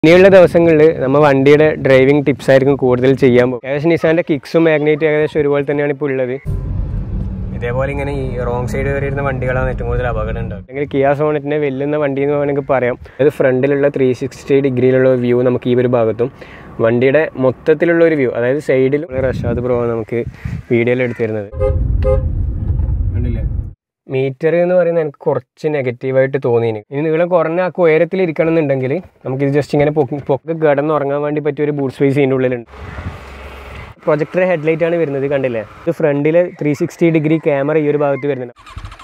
ഇനിയുള്ള ദിവസങ്ങളിൽ നമ്മൾ വണ്ടിയുടെ ഡ്രൈവിംഗ് ടിപ്സ് ആയിരിക്കും കൂടുതൽ ചെയ്യാൻ പോകും ഏകദേശം നിസാന്റെ കിക്സും മാഗ്നേറ്റും ഏകദേശം ഒരുപോലെ തന്നെയാണ് ഇപ്പോൾ ഉള്ളത് ഇതേപോലെ ഇങ്ങനെ ഈ റോങ് സൈഡ് വരുന്ന വണ്ടികളാണ് ഏറ്റവും കൂടുതൽ അപകടം ഉണ്ടാവും അല്ലെങ്കിൽ കിയ സോണറ്റിനെ വെല്ലുന്ന വണ്ടി എന്ന് വേണമെങ്കിൽ പറയാം അത് ഫ്രണ്ടിലുള്ള ത്രീ സിക്സ്റ്റി ഡിഗ്രിയിലുള്ള വ്യൂ നമുക്ക് ഈ ഒരു ഭാഗത്തും വണ്ടിയുടെ മൊത്തത്തിലുള്ള ഒരു വ്യൂ അതായത് സൈഡിൽ റഷാദ് ബ്രോ നമുക്ക് വീഡിയോയിൽ എടുത്തു തരുന്നത് കണ്ടില്ലേ മീറ്റർ എന്ന് പറയുന്നത് എനിക്ക് കുറച്ച് നെഗറ്റീവായിട്ട് തോന്നിയിന് ഇനി നീളം കുറഞ്ഞ ആ ഉയരത്തിൽ ഇരിക്കണം എന്നുണ്ടെങ്കിൽ നമുക്കിത് ജസ്റ്റ് ഇങ്ങനെ പൊക്കി പൊക്ക് കിടന്നുറങ്ങാൻ വേണ്ടി പറ്റിയ ഒരു ബൂട്ട് സ്പേസ് ഇതിൻ്റെ ഉള്ളിലുണ്ട് പ്രൊജക്ടർ ഹെഡ്ലൈറ്റ് ആണ് വരുന്നത് കണ്ടില്ലേ ഇത് ഫ്രണ്ടിൽ ത്രീ സിക്സ്റ്റി ഡിഗ്രി ക്യാമറ ഈ ഒരു ഭാഗത്ത് വരുന്നുണ്ട്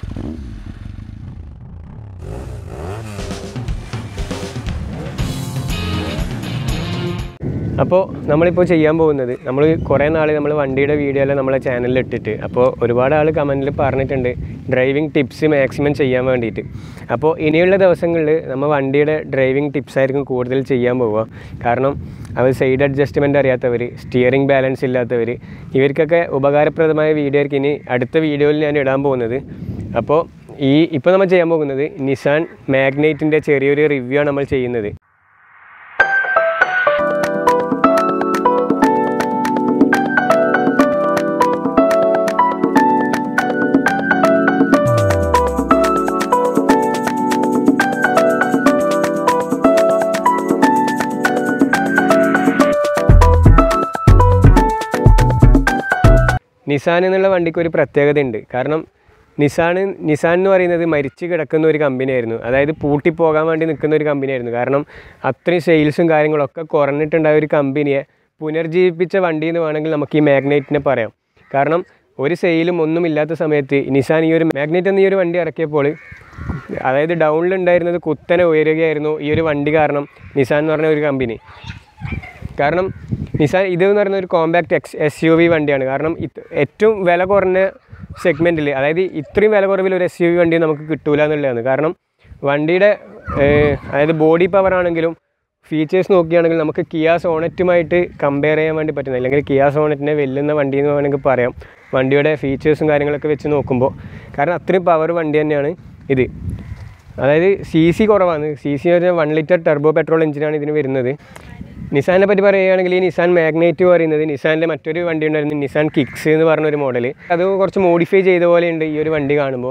അപ്പോൾ നമ്മളിപ്പോൾ ചെയ്യാൻ പോകുന്നത് നമ്മൾ കുറേ നാൾ നമ്മൾ വണ്ടിയുടെ വീഡിയോ എല്ലാം നമ്മളെ ചാനലിൽ ഇട്ടിട്ട് അപ്പോൾ ഒരുപാട് ആൾ കമൻറ്റിൽ പറഞ്ഞിട്ടുണ്ട് ഡ്രൈവിംഗ് ടിപ്സ് മാക്സിമം ചെയ്യാൻ വേണ്ടിയിട്ട് അപ്പോൾ ഇനിയുള്ള ദിവസങ്ങളിൽ നമ്മൾ വണ്ടിയുടെ ഡ്രൈവിംഗ് ടിപ്സ് ആയിരിക്കും കൂടുതൽ ചെയ്യാൻ പോവുക കാരണം അവർ സൈഡ് അഡ്ജസ്റ്റ്മെൻറ്റ് അറിയാത്തവർ സ്റ്റിയറിംഗ് ബാലൻസ് ഇല്ലാത്തവർ ഇവർക്കൊക്കെ ഉപകാരപ്രദമായ വീഡിയോ ആയിരിക്കും ഇനി അടുത്ത വീഡിയോയിൽ ഞാൻ ഇടാൻ പോകുന്നത് അപ്പോൾ ഈ ഇപ്പോൾ നമ്മൾ ചെയ്യാൻ പോകുന്നത് നിസാൻ മാഗ്നൈറ്റിൻ്റെ ചെറിയൊരു റിവ്യൂ ആണ് നമ്മൾ ചെയ്യുന്നത് നിസാൻ എന്നുള്ള വണ്ടിക്ക് ഒരു പ്രത്യേകത ഉണ്ട് കാരണം നിസാൻ നിസാൻ എന്ന് പറയുന്നത് മരിച്ചു കിടക്കുന്ന ഒരു കമ്പനിയായിരുന്നു അതായത് പൂട്ടിപ്പോകാൻ വേണ്ടി നിൽക്കുന്ന ഒരു കമ്പനിയായിരുന്നു കാരണം അത്രയും സെയിൽസും കാര്യങ്ങളൊക്കെ കുറഞ്ഞിട്ടുണ്ടായ ഒരു കമ്പനിയെ പുനർജീവിപ്പിച്ച വണ്ടി എന്ന് വേണമെങ്കിൽ നമുക്ക് ഈ മാഗ്നൈറ്റിനെ പറയാം കാരണം ഒരു സെയിലും ഒന്നും ഇല്ലാത്ത സമയത്ത് നിസാൻ ഈ ഒരു മാഗ്നൈറ്റ് എന്ന ഈ ഒരു വണ്ടി ഇറക്കിയപ്പോൾ അതായത് ഡൗണിലുണ്ടായിരുന്നത് കുത്തനെ ഉയരുകയായിരുന്നു ഈ ഒരു വണ്ടി കാരണം നിസാൻ എന്ന് പറഞ്ഞ ഒരു കമ്പനി കാരണം നിസാൻ ഇത് എന്ന് പറയുന്ന ഒരു compact X S U V വണ്ടിയാണ് കാരണം ഇത് ഏറ്റവും വില കുറഞ്ഞ സെഗ്മെൻറ്റിൽ അതായത് ഇത്രയും വില കുറവിൽ ഒരു എസ് യു വി വണ്ടി നമുക്ക് കിട്ടൂല എന്നുള്ളതാണ് കാരണം വണ്ടിയുടെ ഏഹ്, അതായത് ബോഡി പവർ ആണെങ്കിലും ഫീച്ചേഴ്സ് നോക്കുകയാണെങ്കിൽ നമുക്ക് കിയ സോണറ്റുമായിട്ട് കമ്പയർ ചെയ്യാൻ വേണ്ടി പറ്റുന്നത് അല്ലെങ്കിൽ കിയ സോണറ്റിനെ വെല്ലുന്ന വണ്ടി എന്ന് വേണമെങ്കിൽ പറയാം വണ്ടിയുടെ ഫീച്ചേഴ്സും കാര്യങ്ങളൊക്കെ വെച്ച് നോക്കുമ്പോൾ കാരണം അത്രയും പവർ വണ്ടി തന്നെയാണ് ഇത് അതായത് സി സി കുറവാണ് സി സി ഒരു വൺ ലിറ്റർ ടെർബോ പെട്രോൾ എഞ്ചിനാണ് ഇതിന് വരുന്നത് നിസാനെ പറ്റി പറയുകയാണെങ്കിൽ ഈ നിസാൻ മാഗ്നൈറ്റ് പറയുന്നത് നിസാൻ്റെ മറ്റൊരു വണ്ടി ഉണ്ടായിരുന്നു നിസാൻ കിക്സ് എന്ന് പറഞ്ഞൊരു മോഡൽ അത് കുറച്ച് മോഡിഫൈ ചെയ്ത പോലെയുണ്ട് ഈ ഒരു വണ്ടി കാണുമ്പോൾ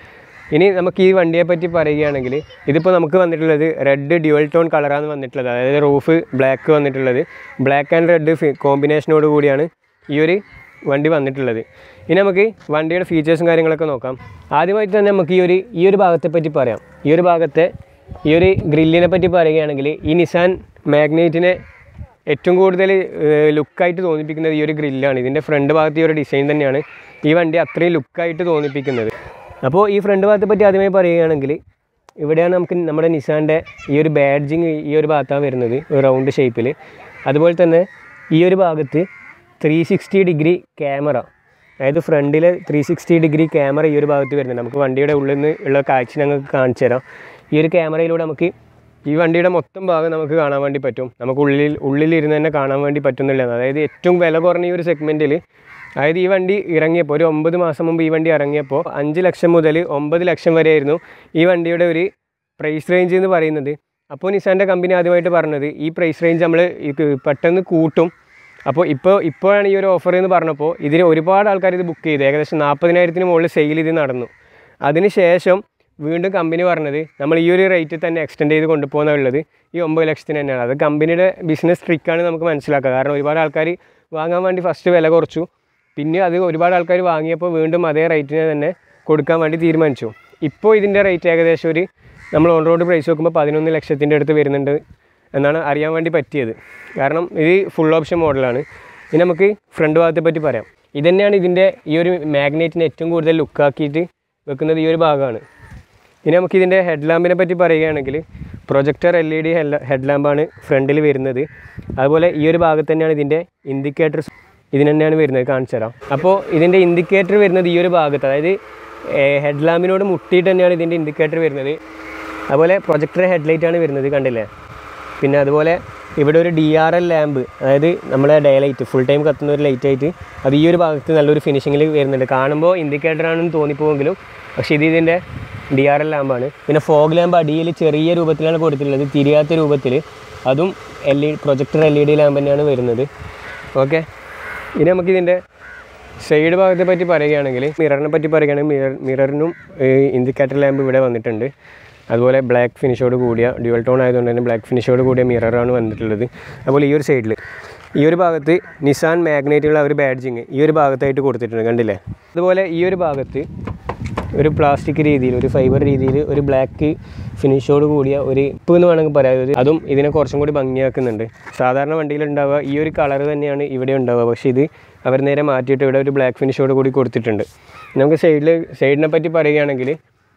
ഇനി നമുക്ക് ഈ വണ്ടിയെ പറ്റി പറയുകയാണെങ്കിൽ ഇതിപ്പോൾ നമുക്ക് വന്നിട്ടുള്ളത് റെഡ് ഡ്യുവൽ ടോൺ കളറാണ് വന്നിട്ടുള്ളത് അതായത് റൂഫ് ബ്ലാക്ക് വന്നിട്ടുള്ളത് ബ്ലാക്ക് ആൻഡ് റെഡ് കോമ്പിനേഷനോട് കൂടിയാണ് ഈ ഒരു വണ്ടി വന്നിട്ടുള്ളത് ഇനി നമുക്ക് വണ്ടിയുടെ ഫീച്ചേഴ്സും കാര്യങ്ങളൊക്കെ നോക്കാം ആദ്യമായിട്ട് തന്നെ നമുക്ക് ഈ ഒരു ഈ ഒരു ഭാഗത്തെ പറ്റി പറയാം ഈ ഒരു ഭാഗത്തെ ഈ ഒരു ഗ്രില്ലിനെ പറ്റി പറയുകയാണെങ്കിൽ ഈ നിസാൻ മാഗ്നൈറ്റിനെ ഏറ്റവും കൂടുതൽ ലുക്കായിട്ട് തോന്നിപ്പിക്കുന്നത് ഈ ഒരു ഗ്രില്ലാണ് ഇതിൻ്റെ ഫ്രണ്ട് ഭാഗത്ത് ഈ ഒരു ഡിസൈൻ തന്നെയാണ് ഈ വണ്ടി അത്രയും ലുക്കായിട്ട് തോന്നിപ്പിക്കുന്നത് അപ്പോൾ ഈ ഫ്രണ്ട് ഭാഗത്തെ പറ്റി ആദ്യമായി പറയുകയാണെങ്കിൽ ഇവിടെയാണ് നമുക്ക് നമ്മുടെ നിസാൻ്റെ ഈ ഒരു ബാഡ്ജിങ് ഈ ഒരു ഭാഗത്താണ് വരുന്നത് ഒരു റൗണ്ട് ഷേപ്പിൽ അതുപോലെ തന്നെ ഈ ഒരു ഭാഗത്ത് ത്രീ സിക്സ്റ്റി ഡിഗ്രി ക്യാമറ അതായത് ഫ്രണ്ടിൽ ത്രീ സിക്സ്റ്റി ഡിഗ്രി ക്യാമറ ഈ ഒരു ഭാഗത്ത് വരുന്നുണ്ട് നമുക്ക് വണ്ടിയുടെ ഉള്ളിൽ നിന്ന് ഉള്ള കാഴ്ച ഞങ്ങൾക്ക് കാണിച്ചു തരാം ഈ ഒരു ക്യാമറയിലൂടെ നമുക്ക് ഈ വണ്ടിയുടെ മൊത്തം ഭാഗം നമുക്ക് കാണാൻ വേണ്ടി പറ്റും നമുക്ക് ഉള്ളിൽ ഉള്ളിലിരുന്ന് തന്നെ കാണാൻ വേണ്ടി പറ്റുന്നില്ല അതായത് ഏറ്റവും വില കുറഞ്ഞ ഈ ഒരു സെഗ്മെൻറ്റിൽ അതായത് ഈ വണ്ടി ഇറങ്ങിയപ്പോൾ ഒരു ഒമ്പത് മാസം മുമ്പ് ഈ വണ്ടി ഇറങ്ങിയപ്പോൾ അഞ്ച് ലക്ഷം മുതൽ ഒമ്പത് ലക്ഷം വരെയായിരുന്നു ഈ വണ്ടിയുടെ ഒരു പ്രൈസ് റേഞ്ച് എന്ന് പറയുന്നത് അപ്പോൾ നിസാൻ്റെ കമ്പനി ആദ്യമായിട്ട് പറഞ്ഞത് ഈ പ്രൈസ് റേഞ്ച് നമ്മൾ പെട്ടെന്ന് കൂട്ടും അപ്പോൾ ഇപ്പോൾ ഇപ്പോഴാണ് ഈ ഒരു ഓഫർ എന്ന് പറഞ്ഞപ്പോൾ ഇതിന് ഒരുപാട് ആൾക്കാർ ഇത് ബുക്ക് ചെയ്തു ഏകദേശം നാൽപ്പതിനായിരത്തിന് മുകളിൽ സെയിൽ ഇത് നടന്നു അതിനുശേഷം വീണ്ടും കമ്പനി പറഞ്ഞത് നമ്മൾ ഈ ഒരു റേറ്റിൽ തന്നെ എക്സ്റ്റെൻഡ് ചെയ്ത് കൊണ്ടുപോകുന്നുള്ളത് ഈ ഒമ്പത് ലക്ഷത്തിന് തന്നെയാണ് അത് കമ്പനിയുടെ ബിസിനസ് ട്രിക്കാണ് നമുക്ക് മനസ്സിലാക്കുക കാരണം ഒരുപാട് ആൾക്കാർ വാങ്ങാൻ വേണ്ടി ഫസ്റ്റ് വില കുറച്ചു പിന്നെ അത് ഒരുപാട് ആൾക്കാർ വാങ്ങിയപ്പോൾ വീണ്ടും അതേ റേറ്റിന് തന്നെ കൊടുക്കാൻ വേണ്ടി തീരുമാനിച്ചു ഇപ്പോൾ ഇതിൻ്റെ റേറ്റ് ഏകദേശം ഒരു നമ്മൾ ഓൺ റോഡ് പ്രൈസ് നോക്കുമ്പോൾ പതിനൊന്ന് ലക്ഷത്തിൻ്റെ അടുത്ത് വരുന്നുണ്ട് എന്നാണ് അറിയാൻ വേണ്ടി പറ്റിയത് കാരണം ഇത് ഫുൾ ഓപ്ഷൻ മോഡലാണ് ഇനി നമുക്ക് ഫ്രണ്ട് ഭാഗത്തെ പറ്റി പറയാം ഇതന്നെയാണ് ഇതിൻ്റെ ഈ ഒരു മാഗ്നറ്റിനെ ഏറ്റവും കൂടുതൽ ലുക്കാക്കിയിട്ട് വെക്കുന്നത് ഈ ഒരു ഭാഗമാണ് ഇനി നമുക്ക് ഇതിൻ്റെ ഹെഡ് ലാമ്പിനെ പറ്റി പറയുകയാണെങ്കിൽ projector L E D head ലാമ്പാണ് ഫ്രണ്ടിൽ വരുന്നത് അതുപോലെ ഈ ഒരു ഭാഗത്ത് തന്നെയാണ് ഇതിൻ്റെ ഇൻഡിക്കേറ്റർ ഇതിന് തന്നെയാണ് വരുന്നത് കാണിച്ചു തരാം അപ്പോൾ ഇതിൻ്റെ ഇൻഡിക്കേറ്റർ വരുന്നത് ഈ ഒരു ഭാഗത്ത് അതായത് ഹെഡ് ലാമ്പിനോട് മുട്ടിയിട്ട് തന്നെയാണ് ഇതിൻ്റെ ഇൻഡിക്കേറ്റർ വരുന്നത് അതുപോലെ പ്രൊജക്ടർ ഹെഡ്ലൈറ്റ് ആണ് വരുന്നത് കണ്ടില്ലേ പിന്നെ അതുപോലെ ഇവിടെ ഒരു ഡി ആർ എൽ ലാമ്പ് അതായത് നമ്മുടെ ഡേ ലൈറ്റ് ഫുൾ ടൈം കത്തുന്ന ഒരു ലൈറ്റ് ആയിട്ട് അത് ഈ ഒരു ഭാഗത്ത് നല്ലൊരു ഫിനിഷിങ്ങിൽ വരുന്നുണ്ട് കാണുമ്പോൾ ഇൻഡിക്കേറ്റർ ആണെന്ന് തോന്നിപ്പോവെങ്കിലും പക്ഷേ ഇത് ഇതിൻ്റെ ഡി ആർ എൽ ലാമ്പാണ് പിന്നെ ഫോഗ് ലാമ്പ് അടിയിൽ ചെറിയ രൂപത്തിലാണ് കൊടുത്തിട്ടുള്ളത് തിരിയാത്ത രൂപത്തിൽ അതും L E projector L E D lamp തന്നെയാണ് വരുന്നത് ഓക്കെ ഇനി നമുക്കിതിൻ്റെ സൈഡ് ഭാഗത്തെ പറ്റി പറയുകയാണെങ്കിൽ മിററിനെ പറ്റി പറയുകയാണെങ്കിൽ മിറർ മിററിനും ഇൻഡിക്കേറ്റർ ലാമ്പ് ഇവിടെ വന്നിട്ടുണ്ട് അതുപോലെ ബ്ലാക്ക് ഫിനിഷോട് കൂടിയ ഡ്യുവൽ ടോൺ ആയതുകൊണ്ട് തന്നെ ബ്ലാക്ക് ഫിനിഷോട് കൂടിയ മിററാണ് വന്നിട്ടുള്ളത് അതുപോലെ ഈ ഒരു സൈഡിൽ ഈ ഒരു ഭാഗത്ത് നിസാൻ മാഗ്നേറ്റുള്ള ഒരു ബാഡ്ജിങ് ഈ ഒരു ഭാഗത്തായിട്ട് കൊടുത്തിട്ടുണ്ട് കണ്ടില്ലേ അതുപോലെ ഈ ഒരു ഭാഗത്ത് ഒരു പ്ലാസ്റ്റിക് രീതിയിൽ ഒരു ഫൈബർ രീതിയിൽ ഒരു ബ്ലാക്ക് ഫിനിഷോട് കൂടിയ ഒരു ഇപ്പ് എന്ന് വേണമെങ്കിൽ പറയാം ഒരു അതും ഇതിനെ കുറച്ചും കൂടി ഭംഗിയാക്കുന്നുണ്ട് സാധാരണ വണ്ടിയിൽ ഉണ്ടാവുക ഈ ഒരു കളർ തന്നെയാണ് ഇവിടെ ഉണ്ടാവുക പക്ഷേ ഇത് അവർ നേരെ മാറ്റിയിട്ട് ഇവിടെ ഒരു ബ്ലാക്ക് ഫിനിഷോട് കൂടി കൊടുത്തിട്ടുണ്ട് നമുക്ക് സൈഡിൽ സൈഡിനെ പറ്റി പറയുകയാണെങ്കിൽ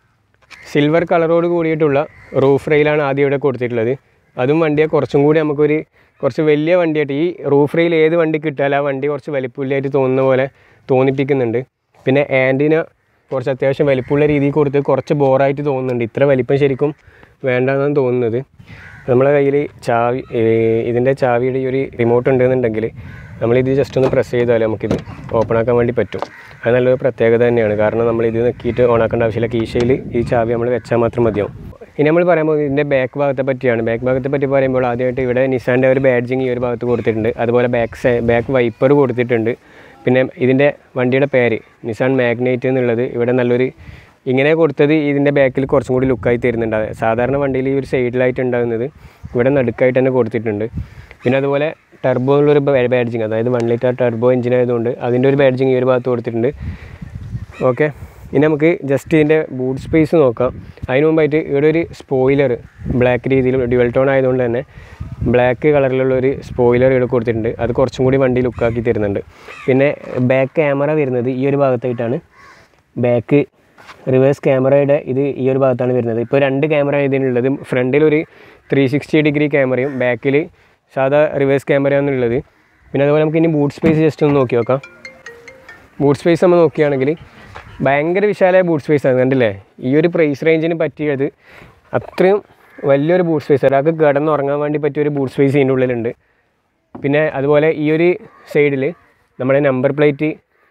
സിൽവർ കളറോട് കൂടിയിട്ടുള്ള റൂഫ് റെയിലാണ് ആദ്യം ഇവിടെ കൊടുത്തിട്ടുള്ളത് അതും വണ്ടിയെ കുറച്ചും കൂടി നമുക്കൊരു കുറച്ച് വലിയ വണ്ടിയായിട്ട് ഈ റൂഫ് റെയിൽ ഏത് വണ്ടി കിട്ടാലും ആ വണ്ടി കുറച്ച് വലിപ്പമില്ലായിട്ട് തോന്നുന്ന പോലെ തോന്നിപ്പിക്കുന്നുണ്ട് പിന്നെ ആൻറ്റിന കുറച്ച് അത്യാവശ്യം വലിപ്പമുള്ള രീതിയിൽ കൊടുത്ത് കുറച്ച് ബോറായിട്ട് തോന്നുന്നുണ്ട് ഇത്ര വലിപ്പം ശരിക്കും വേണ്ടെന്നാണ് തോന്നുന്നത് നമ്മളെ കയ്യിൽ ചാവി ഏഹ് ഇതിൻ്റെ ചാവിയുടെ ഈ ഒരു റിമോട്ട് ഉണ്ടെന്നുണ്ടെങ്കിൽ നമ്മളിത് ജസ്റ്റ് ഒന്ന് പ്രസ് ചെയ്താൽ നമുക്കിത് ഓപ്പൺ ആക്കാൻ വേണ്ടി പറ്റും അത് നല്ലൊരു പ്രത്യേകത തന്നെയാണ് കാരണം നമ്മൾ ഇത് നോക്കിയിട്ട് ഓൺ ആക്കേണ്ട ആവശ്യമില്ല കീശയിൽ ഈ ചാവി നമ്മൾ വെച്ചാൽ മാത്രം മതിയാവും ഇനി നമ്മൾ പറയുമ്പോൾ ഇതിൻ്റെ ബാക്ക് ഭാഗത്തെ പറ്റിയാണ് ബാക്ക് ഭാഗത്തെ പറ്റി പറയുമ്പോൾ ആദ്യമായിട്ട് ഇവിടെ നിസാൻ്റെ ഒരു ബാഡ്ജിങ് ഈ ഒരു ഭാഗത്ത് കൊടുത്തിട്ടുണ്ട് അതുപോലെ ബാക്ക് സൈ ബാക്ക് വൈപ്പർ കൊടുത്തിട്ടുണ്ട് പിന്നെ ഇതിൻ്റെ വണ്ടിയുടെ പേര് നിസാൻ മാഗ്നൈറ്റ് എന്നുള്ളത് ഇവിടെ നല്ലൊരു ഇങ്ങനെ കൊടുത്തത് ഇതിൻ്റെ ബാക്കിൽ കുറച്ചും കൂടി ലുക്കായി തരുന്നുണ്ട് അത് സാധാരണ വണ്ടിയിൽ ഈ ഒരു സൈഡിലായിട്ട് ഉണ്ടാകുന്നത് ഇവിടെ നടുക്കായിട്ട് തന്നെ കൊടുത്തിട്ടുണ്ട് പിന്നെ അതുപോലെ ടർബോ എന്നുള്ളൊരു ബാഡ്ജിങ് അതായത് വൺ ലിറ്റർ ടർബോ എഞ്ചിൻ ആയതുകൊണ്ട് അതിൻ്റെ ഒരു ബാഡ്ജിങ് ഈ ഒരു ഭാഗത്ത് കൊടുത്തിട്ടുണ്ട് ഓക്കെ ഇനി നമുക്ക് ജസ്റ്റ് ഇതിൻ്റെ ബൂട്ട് സ്പേസ് നോക്കാം അതിന് മുമ്പായിട്ട് ഇവിടെ ഒരു സ്പോയിലർ ബ്ലാക്ക് രീതിയിൽ ഡ്യുവൽ ടോൺ ആയതുകൊണ്ട് തന്നെ ബ്ലാക്ക് കളറിലുള്ള ഒരു സ്പോയിലർ ഇവിടെ കൊടുത്തിട്ടുണ്ട് അത് കുറച്ചും കൂടി വണ്ടി ലുക്കാക്കി തരുന്നുണ്ട് പിന്നെ ബാക്ക് ക്യാമറ വരുന്നത് ഈ ഒരു ഭാഗത്തായിട്ടാണ് ബാക്ക് റിവേഴ്സ് ക്യാമറയുടെ ഇത് ഈ ഒരു ഭാഗത്താണ് വരുന്നത് ഇപ്പോൾ രണ്ട് ക്യാമറ ഇതിനുള്ളത് ഫ്രണ്ടിൽ ഒരു ത്രീ സിക്സ്റ്റി ഡിഗ്രി ക്യാമറയും ബാക്കിൽ സാധാ റിവേഴ്സ് ക്യാമറയാണെന്നുള്ളത് പിന്നെ അതുപോലെ നമുക്ക് ഇനി ബൂട്ട് സ്പേസ് ജസ്റ്റ് ഒന്ന് നോക്കി നോക്കാം ബൂട്ട് സ്പേസ് നമ്മൾ നോക്കുകയാണെങ്കിൽ ഭയങ്കര വിശാലമായ ബൂട്ട് സ്പേസ് ആണ് കണ്ടില്ലേ ഈ ഒരു പ്രൈസ് റേഞ്ചിന് പറ്റിയത് അത്രയും വലിയൊരു ബൂട്ട് സ്പേസ് ഒരാൾക്ക് കിടന്നുറങ്ങാൻ വേണ്ടി പറ്റിയ ഒരു ബൂട്ട് സ്പേസ് ഇതിൻ്റെ ഉള്ളിലുണ്ട് പിന്നെ അതുപോലെ ഈ ഒരു സൈഡിൽ നമ്മുടെ നമ്പർ പ്ലേറ്റ്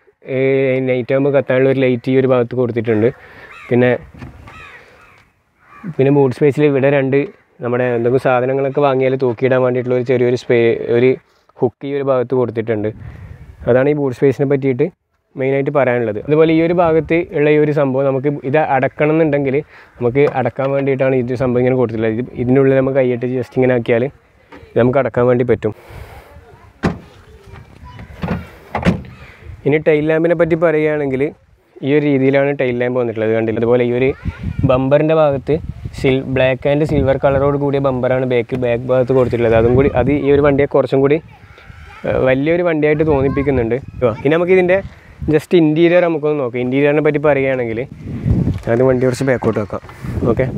നൈറ്റ് ആകുമ്പോൾ കത്താനുള്ള ഒരു ലൈറ്റ് ഈ ഒരു ഭാഗത്ത് കൊടുത്തിട്ടുണ്ട് പിന്നെ പിന്നെ ബൂട്ട് സ്പേസിൽ ഇവിടെ രണ്ട് നമ്മുടെ എന്തെങ്കിലും സാധനങ്ങളൊക്കെ വാങ്ങിയാൽ തൂക്കിയിടാൻ വേണ്ടിയിട്ടുള്ള ഒരു ചെറിയൊരു സ്പേ ഒരു ഹുക്ക് ഈ ഒരു ഭാഗത്ത് കൊടുത്തിട്ടുണ്ട് അതാണ് ഈ ബൂട്ട് സ്പേസിനെ പറ്റിയിട്ട് മെയിനായിട്ട് പറയാനുള്ളത് അതുപോലെ ഈ ഒരു ഭാഗത്ത് ഉള്ള ഈ ഒരു സംഭവം നമുക്ക് ഇത് അടക്കണം എന്നുണ്ടെങ്കിൽ നമുക്ക് അടക്കാൻ വേണ്ടിയിട്ടാണ് ഇത് സംഭവം ഇങ്ങനെ കൊടുത്തിട്ടുള്ളത് ഇത് ഇതിനുള്ളിൽ നമുക്ക് കൈയിട്ട് ജസ്റ്റ് ഇങ്ങനെ ആക്കിയാൽ ഇത് നമുക്ക് അടക്കാൻ വേണ്ടി പറ്റും ഇനി ടൈൽ ലാമ്പിനെ പറ്റി പറയുകയാണെങ്കിൽ ഈ ഒരു രീതിയിലാണ് ടൈൽ ലാമ്പ് വന്നിട്ടുള്ളത് കണ്ടില്ല അതുപോലെ ഈ ഒരു ബമ്പറിൻ്റെ ഭാഗത്ത് സിൽ ബ്ലാക്ക് ആൻഡ് സിൽവർ കളറോട് കൂടിയ ബമ്പറാണ് ബാക്ക് ബാക്ക് ഭാഗത്ത് കൊടുത്തിട്ടുള്ളത് അതും കൂടി അത് ഈ ഒരു വണ്ടിയെ കുറച്ചും കൂടി ഏഹ്, വലിയൊരു വണ്ടിയായിട്ട് തോന്നിപ്പിക്കുന്നുണ്ട് ഓ, ഇനി നമുക്ക് ഇതിൻ്റെ ജസ്റ്റ് ഇൻറ്റീരിയർ നമുക്കൊന്ന് നോക്കാം ഇൻറ്റീരിയറിനെ പറ്റി പറയുകയാണെങ്കിൽ അത് വണ്ടി കുറച്ച് ബാക്കോട്ട് വെക്കാം ഓക്കെ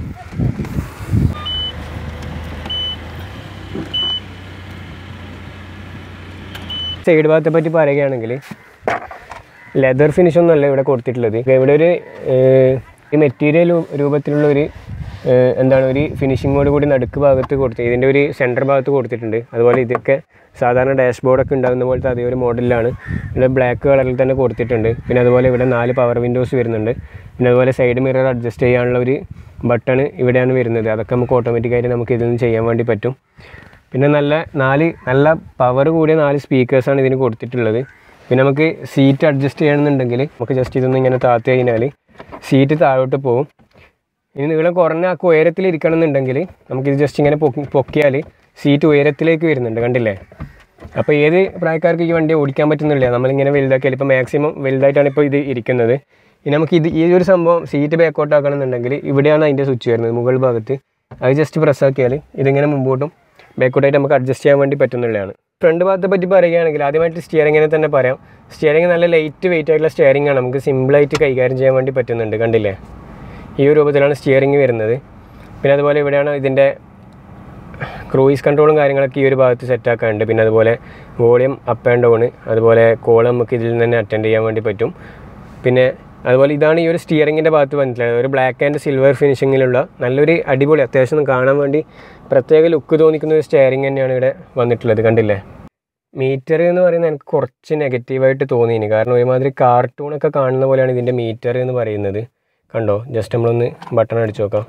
സൈഡ് ഭാഗത്തെ പറ്റി പറയുകയാണെങ്കിൽ ലെതർ ഫിനിഷ് ഒന്നുമല്ല ഇവിടെ കൊടുത്തിട്ടുള്ളത് ഇവിടെ ഒരു ഏഹ്, ഈ മെറ്റീരിയൽ രൂപത്തിലുള്ള ഒരു ഏഹ്, എന്താണ് ഒരു ഫിനിഷിങ്ങോട് കൂടി നടുക്ക് ഭാഗത്ത് കൊടുത്ത് ഇതിൻ്റെ ഒരു സെൻറ്റർ ഭാഗത്ത് കൊടുത്തിട്ടുണ്ട് അതുപോലെ ഇതൊക്കെ സാധാരണ ഡാഷ്ബോർഡൊക്കെ ഉണ്ടാകുന്ന പോലത്തെ അതേ ഒരു മോഡലിലാണ് ഇവിടെ ബ്ലാക്ക് കളറിൽ തന്നെ കൊടുത്തിട്ടുണ്ട് പിന്നെ അതുപോലെ ഇവിടെ നാല് പവർ വിൻഡോസ് വരുന്നുണ്ട് പിന്നെ അതുപോലെ സൈഡ് മിറർ അഡ്ജസ്റ്റ് ചെയ്യാനുള്ള ഒരു ബട്ടൺ ഇവിടെയാണ് വരുന്നത് അതൊക്കെ നമുക്ക് ഓട്ടോമാറ്റിക്കായിട്ട് നമുക്ക് ഇതിൽ നിന്ന് ചെയ്യാൻ വേണ്ടി പറ്റും പിന്നെ നല്ല നാല് നല്ല പവർ കൂടിയ നാല് സ്പീക്കേഴ്സാണ് ഇതിന് കൊടുത്തിട്ടുള്ളത് പിന്നെ നമുക്ക് സീറ്റ് അഡ്ജസ്റ്റ് ചെയ്യണമെന്നുണ്ടെങ്കിൽ നമുക്ക് ജസ്റ്റ് ഇതൊന്ന് ഇങ്ങനെ താത്തി കഴിഞ്ഞാൽ സീറ്റ് താഴോട്ട് പോകും ഇനി നീളം കുറഞ്ഞ ആ ഉയരത്തിൽ ഇരിക്കണം എന്നുണ്ടെങ്കിൽ നമുക്കിത് ജസ്റ്റ് ഇങ്ങനെ പൊക്കി പൊക്കിയാൽ സീറ്റ് ഉയരത്തിലേക്ക് വരുന്നുണ്ട് കണ്ടില്ലേ അപ്പോൾ ഏത് പ്രായക്കാർക്ക് ഈ വണ്ടി ഓടിക്കാൻ പറ്റുന്നില്ല നമ്മളിങ്ങനെ വലുതാക്കിയാൽ ഇപ്പോൾ മാക്സിമം വലുതായിട്ടാണ് ഇപ്പോൾ ഇത് ഇരിക്കുന്നത് ഇനി നമുക്ക് ഇത് ഈ ഒരു സംഭവം സീറ്റ് ബാക്കോട്ട് ആക്കണം എന്നുണ്ടെങ്കിൽ ഇവിടെയാണ് അതിൻ്റെ സ്വിച്ച് വരുന്നത് മുകൾ ഭാഗത്ത് അത് ജസ്റ്റ് പ്രസ് ആക്കിയാൽ ഇതിങ്ങനെ മുമ്പോട്ടും ബാക്കോട്ടായിട്ട് നമുക്ക് അഡ്ജസ്റ്റ് ചെയ്യാൻ വേണ്ടി പറ്റുന്നുള്ളതാണ് ഫ്രണ്ട് ഭാഗത്തെ പറ്റി പറയുകയാണെങ്കിൽ ആദ്യമായിട്ട് സ്റ്റിയറിങ്ങിനെ തന്നെ പറയാം സ്റ്റിയറിംഗ് നല്ല ലൈറ്റ് വെയിറ്റ് ആയിട്ടുള്ള സ്റ്റിയറിംഗ് ആണ് നമുക്ക് സിമ്പിളായിട്ട് കൈകാര്യം ചെയ്യാൻ വേണ്ടി പറ്റുന്നുണ്ട് കണ്ടില്ലേ ഈ ഒരു രൂപത്തിലാണ് സ്റ്റിയറിംഗ് വരുന്നത് പിന്നെ അതുപോലെ ഇവിടെയാണ് ഇതിൻ്റെ ക്രൂയിസ് കൺട്രോളും കാര്യങ്ങളൊക്കെ ഈ ഒരു ഭാഗത്ത് സെറ്റാക്കാനുണ്ട് പിന്നെ അതുപോലെ വോളിയം അപ്പ് ആൻഡ് ഡൗൺ അതുപോലെ കോൾ നമുക്ക് ഇതിൽ നിന്ന് തന്നെ അറ്റൻഡ് ചെയ്യാൻ വേണ്ടി പറ്റും പിന്നെ അതുപോലെ ഇതാണ് ഈ ഒരു സ്റ്റിയറിങ്ങിൻ്റെ ഭാഗത്ത് വന്നിട്ടുള്ളത് ഒരു ബ്ലാക്ക് ആൻഡ് സിൽവർ ഫിനിഷിങ്ങിലുള്ള നല്ലൊരു അടിപൊളി അത്യാവശ്യം കാണാൻ വേണ്ടി പ്രത്യേക ലുക്ക് തോന്നിക്കുന്ന ഒരു സ്റ്റിയറിംഗ് തന്നെയാണ് ഇവിടെ വന്നിട്ടുള്ളത് കണ്ടില്ലേ മീറ്റർ എന്ന് പറയുന്നത് എനിക്ക് കുറച്ച് നെഗറ്റീവായിട്ട് തോന്നിയിന് കാരണം ഒരുമാതിരി കാർട്ടൂണൊക്കെ കാണുന്ന പോലെയാണ് ഇതിൻ്റെ മീറ്റർ എന്ന് പറയുന്നത് കണ്ടോ ജസ്റ്റ് നമ്മളൊന്ന് ബട്ടൺ അടിച്ച് നോക്കാം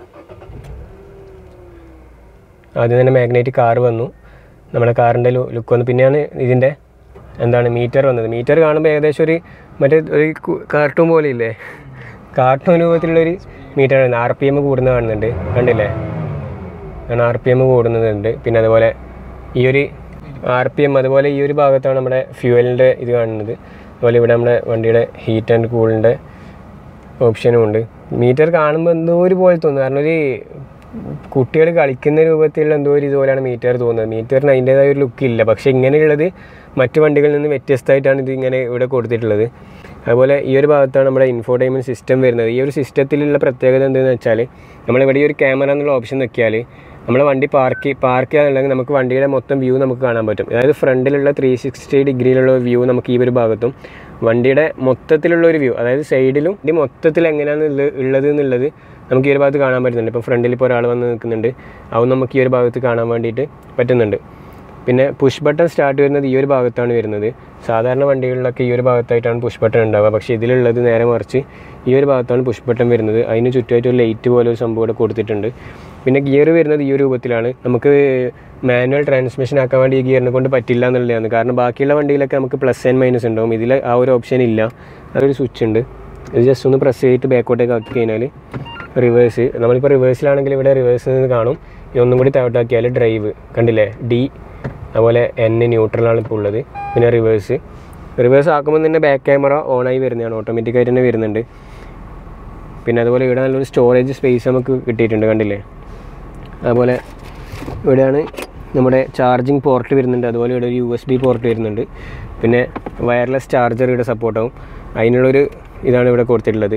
ആദ്യം തന്നെ മാഗ്നറ്റിക് കാർ വന്നു നമ്മുടെ കാറിൻ്റെ ലുക്ക് വന്നു പിന്നെയാണ് ഇതിൻ്റെ എന്താണ് മീറ്റർ വന്നത് മീറ്റർ കാണുമ്പോൾ ഏകദേശം ഒരു മറ്റേ ഒരു കാർട്ടൂൺ പോലെ ഇല്ലേ കാർട്ടൂൺ രൂപത്തിലുള്ളൊരു മീറ്റർ ആണ് ആർ പി എം കൂടുന്ന കാണുന്നുണ്ട് കണ്ടില്ലേ ആണ് ആർ പി എം കൂടുന്നുണ്ട് പിന്നെ അതുപോലെ ഈ ഒരു ആർ പി എം അതുപോലെ ഈ ഒരു ഭാഗത്താണ് നമ്മുടെ ഫ്യൂവലിൻ്റെ ഇത് കാണുന്നത് അതുപോലെ ഇവിടെ നമ്മുടെ വണ്ടിയുടെ ഹീറ്റ് ആൻഡ് കൂളിൻ്റെ ഓപ്ഷനും ഉണ്ട് മീറ്റർ കാണുമ്പോൾ എന്തോ ഒരു പോലെ തോന്നുന്നു കാരണം ഒരു കുട്ടികൾ കളിക്കുന്ന രൂപത്തിലുള്ള എന്തോ ഒരു ഇതുപോലെയാണ് മീറ്റർ തോന്നുന്നത് മീറ്ററിന് അതിൻ്റേതായ ഒരു ലുക്ക് ഇല്ല പക്ഷേ ഇങ്ങനെയുള്ളത് മറ്റു വണ്ടികളിൽ നിന്ന് വ്യത്യസ്തമായിട്ടാണ് ഇത് ഇങ്ങനെ ഇവിടെ കൊടുത്തിട്ടുള്ളത് അതുപോലെ ഈ ഒരു ഭാഗത്താണ് നമ്മുടെ ഇൻഫോർടൈൻമെൻറ്റ് സിസ്റ്റം വരുന്നത് ഈ ഒരു സിസ്റ്റത്തിലുള്ള പ്രത്യേകത എന്താണെന്ന് വെച്ചാൽ നമ്മളിവിടെ ഈ ഒരു ക്യാമറ എന്നുള്ള ഓപ്ഷൻ നോക്കിയാൽ നമ്മുടെ വണ്ടി പാർക്ക് പാർക്ക് ചെയ്യാന്നുണ്ടെങ്കിൽ നമുക്ക് വണ്ടിയുടെ മൊത്തം വ്യൂ നമുക്ക് കാണാൻ പറ്റും അതായത് ഫ്രണ്ടിലുള്ള ത്രീ സിക്സ്റ്റി ഡിഗ്രിയിലുള്ള വ്യൂ നമുക്ക് ഈ ഒരു ഭാഗത്തും വണ്ടിയുടെ മൊത്തത്തിലുള്ള ഒരു വ്യൂ അതായത് സൈഡിലും വണ്ടി മൊത്തത്തിൽ എങ്ങനെയാണ് ഉള്ള- ഉള്ളത് എന്നുള്ളത് നമുക്ക് ഈ ഒരു ഭാഗത്ത് കാണാൻ പറ്റുന്നുണ്ട് ഇപ്പോൾ ഫ്രണ്ടിൽ ഇപ്പോൾ ഒരാൾ വന്ന് നിൽക്കുന്നുണ്ട് അതും നമുക്ക് ഈ ഒരു ഭാഗത്ത് കാണാൻ വേണ്ടിയിട്ട് പറ്റുന്നുണ്ട് പിന്നെ പുഷ് ബട്ടൺ സ്റ്റാർട്ട് വരുന്നത് ഈ ഒരു ഭാഗത്താണ് വരുന്നത് സാധാരണ വണ്ടികളിലൊക്കെ ഈ ഒരു ഭാഗത്തായിട്ടാണ് പുഷ് ബട്ടൺ ഉണ്ടാവുക പക്ഷേ ഇതിലുള്ളത് നേരെ മറിച്ച് ഈ ഒരു ഭാഗത്താണ് പുഷ് ബട്ടൺ വരുന്നത് അതിന് ചുറ്റുമായിട്ട് ഒരു ലൈറ്റ് പോലെ ഒരു സംഭവം ഇവിടെ കൊടുത്തിട്ടുണ്ട് പിന്നെ ഗിയർ വരുന്നത് ഈ ഒരു രൂപത്തിലാണ് നമുക്ക് മാനുവൽ ട്രാൻസ്മിഷൻ ആക്കാൻ വേണ്ടി ഈ ഗിയറിനെ കൊണ്ട് പറ്റില്ല എന്നുള്ളതാണ് കാരണം ബാക്കിയുള്ള വണ്ടിയിലൊക്കെ നമുക്ക് പ്ലസ് ആൻഡ് മൈനസ് ഉണ്ടാവും ഇതിൽ ആ ഒരു ഓപ്ഷൻ ഇല്ല അതൊരു സ്വിച്ച് ഉണ്ട് ഇത് ജസ്റ്റ് ഒന്ന് പ്രസ് ചെയ്തിട്ട് ബാക്കോട്ടേക്ക് ആക്കി കഴിഞ്ഞാൽ റിവേഴ്സ് നമ്മളിപ്പോൾ റിവേഴ്സിലാണെങ്കിൽ ഇവിടെ റിവേഴ്സിൽ നിന്ന് കാണും ഇതൊന്നും കൂടി താഴോട്ടാക്കിയാൽ ഡ്രൈവ് കണ്ടില്ലേ ഡി അതുപോലെ എൻ ന്യൂട്രലാണ് ഇപ്പോൾ ഉള്ളത് പിന്നെ റിവേഴ്സ് റിവേഴ്സ് ആക്കുമ്പോൾ തന്നെ ബാക്ക് ക്യാമറ ഓണായി വരുന്നതാണ് ഓട്ടോമാറ്റിക്കായിട്ട് തന്നെ വരുന്നുണ്ട് പിന്നെ അതുപോലെ ഇവിടെ നല്ലൊരു സ്റ്റോറേജ് സ്പേസ് നമുക്ക് കിട്ടിയിട്ടുണ്ട് കണ്ടില്ലേ അതുപോലെ ഇവിടെയാണ് നമ്മുടെ ചാർജിങ് പോർട്ട് വരുന്നുണ്ട് അതുപോലെ ഇവിടെ ഒരു യു എസ് ബി പോർട്ട് വരുന്നുണ്ട് പിന്നെ വയർലെസ് ചാർജർ ഇവിടെ സപ്പോർട്ടാവും അതിനുള്ളൊരു ഇതാണ് ഇവിടെ കൊടുത്തിട്ടുള്ളത്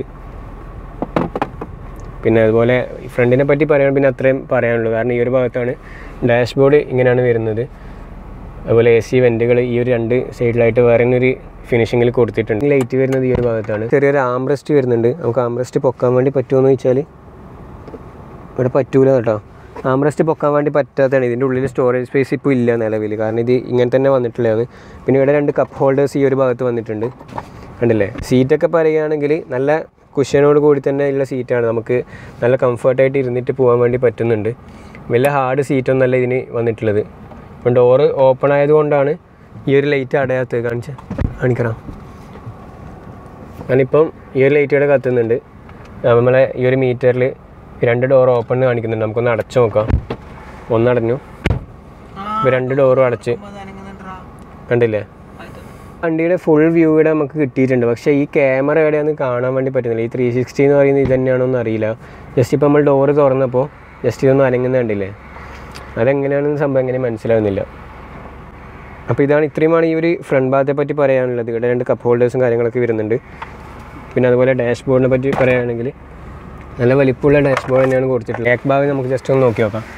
പിന്നെ അതുപോലെ ഫ്രണ്ടിനെ പറ്റി പറയാൻ പിന്നെ അത്രയും പറയാനുള്ളൂ കാരണം ഈ ഒരു ഭാഗത്താണ് ഡാഷ്ബോർഡ് ഇങ്ങനെയാണ് വരുന്നത് അതുപോലെ എ സി വെൻറ്റുകൾ ഈ ഒരു രണ്ട് സൈഡിലായിട്ട് വേറെ ഒരു ഫിനിഷിങ്ങിൽ കൊടുത്തിട്ടുണ്ട് ലൈറ്റ് വരുന്നത് ഈ ഒരു ഭാഗത്താണ് ചെറിയൊരു ആംബ്രസ്റ്റ് വരുന്നുണ്ട് നമുക്ക് ആംബ്രസ്റ്റ് പൊക്കാൻ വേണ്ടി പറ്റുമോ ചോദിച്ചാൽ ഇവിടെ പറ്റൂല കേട്ടോ ആംബ്രസ്റ്റ് പൊക്കാൻ വേണ്ടി പറ്റാത്തതാണ് ഇതിൻ്റെ ഉള്ളിൽ സ്റ്റോറേജ് സ്പേസ് ഇപ്പോൾ ഇല്ല നിലവിൽ കാരണം ഇത് ഇങ്ങനെ തന്നെ വന്നിട്ടുള്ളതാണ് പിന്നെ ഇവിടെ രണ്ട് കപ്പ് ഹോൾഡേഴ്സ് ഈ ഒരു ഭാഗത്ത് വന്നിട്ടുണ്ട് കണ്ടില്ലേ സീറ്റൊക്കെ പറയുകയാണെങ്കിൽ നല്ല കുഷ്യനോട് കൂടി തന്നെ ഉള്ള സീറ്റാണ് നമുക്ക് നല്ല കംഫർട്ടായിട്ട് ഇരുന്നിട്ട് പോകാൻ വേണ്ടി പറ്റുന്നുണ്ട് വലിയ ഹാർഡ് സീറ്റൊന്നല്ല ഇതിന് വന്നിട്ടുള്ളത് ഇപ്പം ഡോറ് ഓപ്പൺ ആയതുകൊണ്ടാണ് ഈ ഒരു ലൈറ്റ് അടയാത്തത് കാണിച്ച കാണിക്കണം ഞാനിപ്പം ഈ ഒരു ലൈറ്റ് ഇവിടെ കത്തുന്നുണ്ട് നമ്മളെ ഈ ഒരു മീറ്ററിൽ രണ്ട് ഡോർ ഓപ്പൺ എന്ന് കാണിക്കുന്നുണ്ട് നമുക്കൊന്ന് അടച്ചു നോക്കാം ഒന്നടഞ്ഞു ഇപ്പോൾ രണ്ട് ഡോറും അടച്ച് കണ്ടില്ലേ വണ്ടിയുടെ ഫുൾ വ്യൂ ഇവിടെ നമുക്ക് കിട്ടിയിട്ടുണ്ട് പക്ഷേ ഈ ക്യാമറ എവിടെയാണെന്ന് കാണാൻ വേണ്ടി പറ്റുന്നില്ല ഈ ത്രീ സിക്സ്റ്റി എന്ന് പറയുന്നത് ഇത് തന്നെയാണോ എന്ന് അറിയില്ല ജസ്റ്റ് ഇപ്പോൾ നമ്മൾ ഡോറ് തുറന്നപ്പോൾ ജസ്റ്റ് ഇതൊന്നും അനങ്ങുന്ന കണ്ടില്ലേ അതെങ്ങനെയാണെന്ന് സംഭവം എങ്ങനെ മനസ്സിലാവുന്നില്ല അപ്പോൾ ഇതാണ് ഇത്രയുമാണ് ഈ ഒരു ഫ്രണ്ട് ഭാഗത്തെ പറ്റി പറയാനുള്ളത് ഇവിടെ രണ്ട് കപ്പ് ഹോൾഡേഴ്സും കാര്യങ്ങളൊക്കെ വരുന്നുണ്ട് പിന്നെ അതുപോലെ ഡാഷ്ബോർഡിനെ പറ്റി പറയുകയാണെങ്കിൽ നല്ല വലിപ്പമുള്ള ഡാഷ്ബോർഡ് തന്നെയാണ് കൊടുത്തിട്ടുള്ളത് ബാക്ക് ഭാഗം നമുക്ക് ജസ്റ്റ് ഒന്ന് നോക്കി നോക്കാം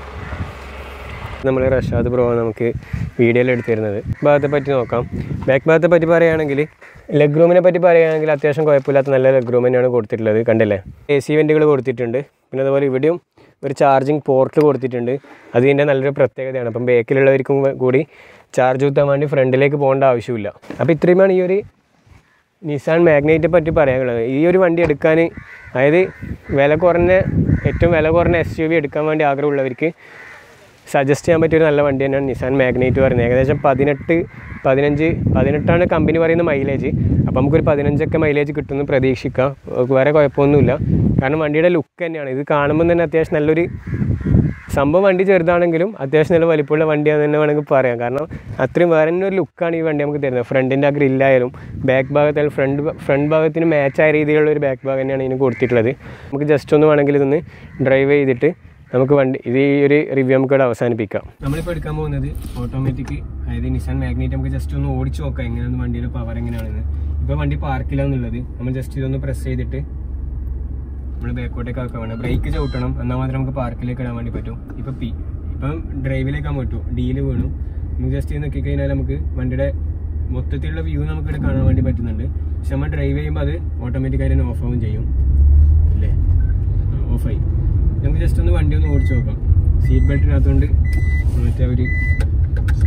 നമ്മൾ റഷാദ് ബ്രോ നമുക്ക് വീഡിയോയിൽ എടുത്തു തരുന്നത് ഭാഗത്തെ പറ്റി നോക്കാം ബാക്ക് ഭാഗത്തെ പറ്റി പറയുകയാണെങ്കിൽ ലെഗ് റൂമിനെ പറ്റി പറയുകയാണെങ്കിൽ അത്യാവശ്യം കുഴപ്പമില്ലാത്ത നല്ല ലെഗ് റൂം തന്നെയാണ് കൊടുത്തിട്ടുള്ളത് കണ്ടല്ലേ എ സി വെൻറ്റുകൾ കൊടുത്തിട്ടുണ്ട് പിന്നെ അതുപോലെ ഇവിടെയും ഒരു ചാർജിങ് പോർട്ട് കൊടുത്തിട്ടുണ്ട് അത് ഇതിൻ്റെ നല്ലൊരു പ്രത്യേകതയാണ് അപ്പം ബാക്കിലുള്ളവർക്കും കൂടി ചാർജ് കുത്താൻ വേണ്ടി ഫ്രണ്ടിലേക്ക് പോകേണ്ട ആവശ്യമില്ല അപ്പോൾ ഇത്രയുമാണ് ഈ ഒരു നിസാൻ മാഗ്നൈറ്റെ പറ്റി പറയാനുള്ളത് ഈ ഒരു വണ്ടി എടുക്കാൻ അതായത് വില കുറഞ്ഞ ഏറ്റവും വില കുറഞ്ഞ എസ് യു വി എടുക്കാൻ വേണ്ടി ആഗ്രഹമുള്ളവർക്ക് സജസ്റ്റ് ചെയ്യാൻ പറ്റിയ ഒരു നല്ല വണ്ടി തന്നെയാണ് നിസാൻ മാഗ്നൈറ്റ് പറയുന്നത് ഏകദേശം പതിനെട്ട് പതിനഞ്ച് പതിനെട്ടാണ് കമ്പനി പറയുന്ന മൈലേജ് അപ്പോൾ നമുക്കൊരു പതിനഞ്ചൊക്കെ മൈലേജ് കിട്ടുമെന്ന് പ്രതീക്ഷിക്കാം വേറെ കുഴപ്പമൊന്നുമില്ല കാരണം വണ്ടിയുടെ ലുക്ക് തന്നെയാണ് ഇത് കാണുമ്പോൾ തന്നെ അത്യാവശ്യം നല്ലൊരു സംഭവം വണ്ടി ചെറുതാണെങ്കിലും അത്യാവശ്യം നല്ല വലിപ്പമുള്ള വണ്ടിയാണെന്ന് തന്നെ വേണമെങ്കിൽ പറയാം കാരണം അത്രയും വേറെ തന്നെ ഒരു ലുക്കാണ് ഈ വണ്ടി നമുക്ക് തരുന്നത് ഫ്രണ്ടിൻ്റെ ആ ഗ്രില്ലായാലും ബാക്ക് ഭാഗത്തായാലും ഫ്രണ്ട് ഫ്രണ്ട് ഭാഗത്തിന് മാച്ചായ രീതിയിലുള്ള ഒരു ബാക്ക് ഭാഗം തന്നെയാണ് ഇതിന് കൊടുത്തിട്ടുള്ളത് നമുക്ക് ജസ്റ്റ് ഒന്ന് വേണമെങ്കിൽ ഇതൊന്ന് ഡ്രൈവ് ചെയ്തിട്ട് നമുക്ക് വണ്ടി ഇത് ഈ ഒരു റിവ്യൂ നമുക്ക് ഇവിടെ അവസാനിപ്പിക്കാം നമ്മളിപ്പോൾ എടുക്കാൻ പോകുന്നത് ഓട്ടോമാറ്റിക് അതായത് നിസാൻ മാഗ്നേറ്റ് നമുക്ക് ജസ്റ്റ് ഒന്ന് ഓടിച്ച് നോക്കാം എങ്ങനെയാണ് വണ്ടിയുടെ പവർ എങ്ങനെയാണെന്ന് ഇപ്പോൾ വണ്ടി പാർക്കിലാന്നുള്ളത് നമ്മൾ ജസ്റ്റ് ഇതൊന്ന് പ്രസ് ചെയ്തിട്ട് നമ്മൾ ബാക്കോട്ടേക്ക് ആക്കാൻ വേണം ബ്രേക്ക് ചവിട്ടണം എന്നാൽ മാത്രമേ നമുക്ക് പാർക്കിലേക്ക് ഇടാൻ വേണ്ടി പറ്റും ഇപ്പം പി ഇപ്പം ഡ്രൈവിലേക്കാൻ പറ്റും ഡിയിൽ വീണു നമുക്ക് ജസ്റ്റ് ഇത് നോക്കി കഴിഞ്ഞാൽ നമുക്ക് വണ്ടിയുടെ മൊത്തത്തിലുള്ള വ്യൂ നമുക്ക് ഇവിടെ കാണാൻ വേണ്ടി പറ്റുന്നുണ്ട് പക്ഷെ നമ്മൾ ഡ്രൈവ് ചെയ്യുമ്പോൾ അത് ഓട്ടോമാറ്റിക്കായി തന്നെ ഓഫ് ആവും ചെയ്യും ഇല്ലേ ഓഫായി നമുക്ക് ജസ്റ്റ് ഒന്ന് വണ്ടി ഒന്ന് ഓടിച്ചു നോക്കാം സീറ്റ് ബെൽറ്റിനകത്തുകൊണ്ട് മറ്റേ ഒരു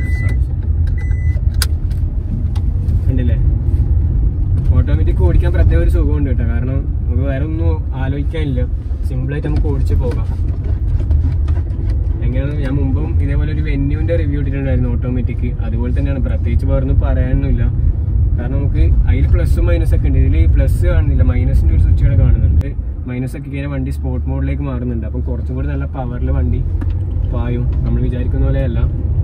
കണ്ടില്ലേ ഓട്ടോമാറ്റിക് ഓടിക്കാൻ പ്രത്യേക പ്രത്യേക ഒരു സുഖമുണ്ട് കേട്ടോ കാരണം നമുക്ക് വേറെ ഒന്നും ആലോചിക്കാനില്ല സിമ്പിളായിട്ട് നമുക്ക് ഓടിച്ച് പോകാം എങ്ങനെയാണ് ഞാൻ മുമ്പും ഇതേപോലെ ഒരു വെന്യൂവിന്റെ റിവ്യൂ ഇട്ടിട്ടുണ്ടായിരുന്നു ഓട്ടോമാറ്റിക് അതുപോലെ തന്നെയാണ് പ്രത്യേകിച്ച് വേറൊന്നും പറയാനൊന്നുമില്ല കാരണം നമുക്ക് അതിൽ പ്ലസ്സും മൈനസ് ഒക്കെ ഉണ്ട് ഇതിൽ പ്ലസ് കാണുന്നില്ല മൈനസിന്റെ ഒരു സ്വിച്ച് ഇവിടെ കാണുന്നുണ്ട് മൈനസ് ഒക്കെ കഴിഞ്ഞാൽ വണ്ടി സ്പോർട്ട് മോഡിലേക്ക് മാറുന്നുണ്ട് അപ്പം കുറച്ചും കൂടി നല്ല പവറിൽ വണ്ടി പായും നമ്മൾ വിചാരിക്കുന്ന പോലെയല്ല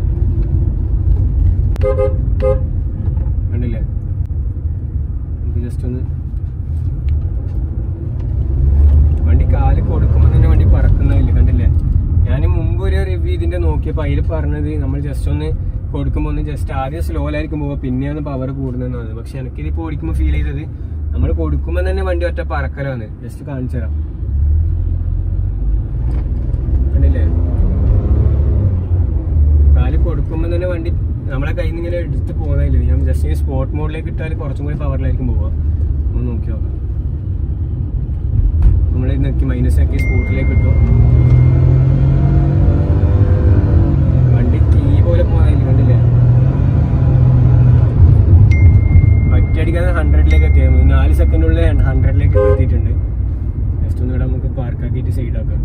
കണ്ടില്ലേ നമുക്ക് ജസ്റ്റ് ഒന്ന് വണ്ടി കാല് കൊടുക്കുമ്പോൾ തന്നെ വണ്ടി പറക്കുന്നില്ല കണ്ടില്ലേ ഞാൻ മുമ്പ് ഒരു റിവ്യൂ ഇതിന്റെ നോക്കിയപ്പോൾ അതിൽ പറഞ്ഞത് നമ്മൾ ജസ്റ്റ് ഒന്ന് കൊടുക്കുമ്പോൾ ഒന്ന് ജസ്റ്റ് ആദ്യം സ്ലോയിലായിരിക്കും പോവുക പിന്നെയാണ് പവർ കൂടുന്നതെന്നാണ് പക്ഷെ എനിക്കിതിപ്പോൾ ഓടിക്കുമ്പോൾ ഫീൽ ചെയ്തത് നമ്മൾ കൊടുക്കുമ്പോൾ തന്നെ വണ്ടി ഒറ്റ പറക്കലാണ് ജസ്റ്റ് കാണിച്ചു തരാം കണ്ടില്ലേ കാല് കൊടുക്കുമ്പോൾ തന്നെ വണ്ടി നമ്മളെ കയ്യിൽ നിന്ന് ഇങ്ങനെ എടുത്ത് പോകുന്നില്ല ഞാൻ ജസ്റ്റ് ഈ സ്പോർട്ട് മോഡിലേക്ക് ഇട്ടാൽ കുറച്ചും കൂടി പവറിലായിരിക്കും പോവുക ഒന്ന് നോക്കി നോക്കാം നമ്മൾ നോക്കി മൈനസ് ആക്കി സ്പോർട്ടിലേക്ക് ഇട്ടു വണ്ടി തീ പോലെ പോകുന്നില്ല കണ്ടില്ലേ ഒറ്റയടിക്കാൻ ഹൺഡ്രഡിലേക്ക് എത്തിയാൽ നാല് സെക്കൻഡിനുള്ളിൽ ഹൺഡ്രഡിലേക്ക് എത്തിയിട്ടുണ്ട് ജസ്റ്റ് ഒന്ന് ഇവിടെ നമുക്ക് പാർക്കാക്കിയിട്ട് സൈഡാക്കാം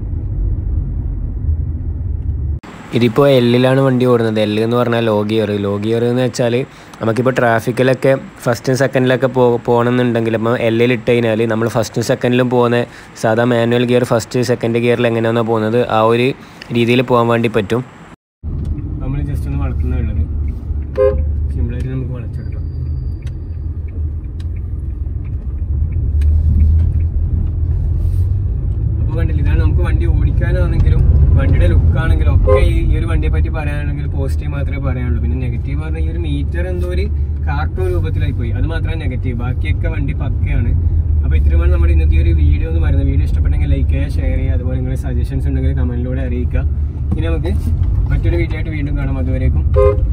ഇതിപ്പോൾ എല്ലിലാണ് വണ്ടി ഓടുന്നത് എല്ല് എന്ന് പറഞ്ഞാൽ ലോ ഗിയർ ലോ ഗിയർ എന്ന് വെച്ചാൽ നമുക്കിപ്പോൾ ട്രാഫിക്കിലൊക്കെ ഫസ്റ്റും സെക്കൻഡിലൊക്കെ പോ പോകണമെന്നുണ്ടെങ്കിൽ ഇപ്പോൾ എല്ലിൽ ഇട്ട് കഴിഞ്ഞാൽ നമ്മൾ ഫസ്റ്റും സെക്കൻഡിലും പോകുന്ന സാധാ മാനുവൽ ഗിയർ ഫസ്റ്റ് സെക്കൻഡ് ഗിയറിൽ എങ്ങനെയാണോ പോകുന്നത് ആ ഒരു രീതിയിൽ പോകാൻ വേണ്ടി പറ്റും നമ്മൾ ജസ്റ്റ് ഒന്ന് വളർത്തുന്നുള്ളത് സിമ്പിളായിട്ട് നമുക്ക് വളച്ചെടുക്കാം അപ്പോൾ കണ്ടില്ല ഇതാണ് നമുക്ക് വണ്ടി ഓടിക്കാനാണെങ്കിലും വണ്ടിയുടെ ലുക്ക് ആണെങ്കിലും ഒക്കെ ഈ ഈ ഒരു വണ്ടിയെ പറ്റി പറയാനാണെങ്കിൽ പോസിറ്റീവ് മാത്രമേ പറയാനുള്ളൂ പിന്നെ നെഗറ്റീവ് പറഞ്ഞാൽ ഈ ഒരു മീറ്റർ എന്തോ ഒരു കാർട്ടൂൺ രൂപത്തിലായി പോയി അത് മാത്രമേ നെഗറ്റീവ് ബാക്കിയൊക്കെ വണ്ടി പക്കയാണ് അപ്പോൾ ഇത്രയുമാണ് നമ്മുടെ ഇന്നത്തെ ഈ ഒരു വീഡിയോ എന്ന് പറയുന്നത് വീഡിയോ ഇഷ്ടപ്പെട്ടെങ്കിൽ ലൈക്ക് ചെയ്യുക ഷെയർ ചെയ്യുക അതുപോലെ നിങ്ങളുടെ സജഷൻസ് ഉണ്ടെങ്കിൽ കമന്റിലൂടെ അറിയിക്കുക ഇനി നമുക്ക് മറ്റൊരു വീഡിയോ ആയിട്ട് വീണ്ടും കാണാം അതുവരേക്കും